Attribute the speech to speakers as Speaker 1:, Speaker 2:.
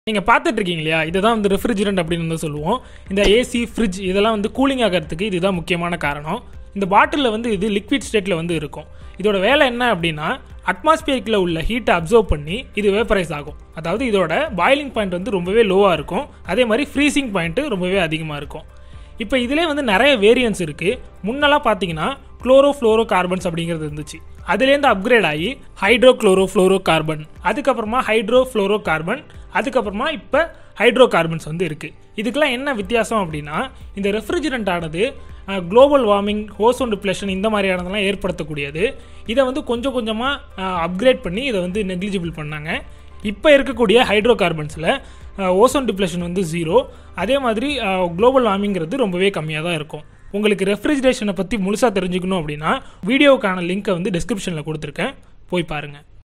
Speaker 1: நீங்கள் பார்த்துட்டு இருக்கீங்க இல்லையா இதுதான் வந்து ரெஃப்ரிஜரண்ட் அப்படின்னு வந்து சொல்லுவோம் இந்த ஏசி ஃப்ரிட்ஜ் இதெல்லாம் வந்து கூலிங் ஆகிறதுக்கு இதுதான் முக்கியமான காரணம் இந்த பாட்டிலில் வந்து இது லிக்விட் ஸ்டேட்டில் வந்து இருக்கும் இதோட வேலை என்ன அப்படின்னா அட்மாஸ்பியரிக்கில் உள்ள ஹீட்டை அப்சர்வ் பண்ணி இது வேப்பரைஸ் ஆகும் அதாவது இதோட பாயிலிங் பாயிண்ட் வந்து ரொம்பவே லோவாக இருக்கும் அதே மாதிரி ஃப்ரீசிங் பாயிண்ட்டு ரொம்பவே அதிகமாக இருக்கும் இப்போ இதிலே வந்து நிறைய வேரியன்ஸ் இருக்குது முன்னெல்லாம் பார்த்தீங்கன்னா குளோரோ ஃப்ளோரோ கார்பன்ஸ் அப்படிங்கிறது இருந்துச்சு அதுலேருந்து அப்கிரேட் ஆகி ஹைட்ரோ குளோரோ ஃப்ளோரோ கார்பன் அதுக்கப்புறமா ஹைட்ரோ ஃப்ளோரோ கார்பன் அதுக்கப்புறமா இப்போ ஹைட்ரோ கார்பன்ஸ் வந்து இருக்குது இதுக்கெல்லாம் என்ன வித்தியாசம் அப்படின்னா இந்த ரெஃப்ரிஜரண்ட் ஆனது குளோபல் வார்மிங் ஓசோன் டிப்ளேஷன் இந்த மாதிரியானதெல்லாம் ஏற்படுத்தக்கூடியது இதை வந்து கொஞ்சம் கொஞ்சமாக அப்கிரேட் பண்ணி இதை வந்து நெக்லிஜிபிள் பண்ணாங்க இப்போ இருக்கக்கூடிய ஹைட்ரோ கார்பன்ஸில் ஓசோன் டிப்ளேஷன் வந்து ஜீரோ அதே மாதிரி குளோபல் வார்மிங்கிறது ரொம்பவே கம்மியாக தான் இருக்கும் உங்களுக்கு ரெஃப்ரிஜரேஷனை பற்றி முழுசாக தெரிஞ்சுக்கணும் அப்படின்னா வீடியோக்கான லிங்க்கை வந்து டிஸ்கிரிப்ஷனில் கொடுத்துருக்கேன் போய் பாருங்கள்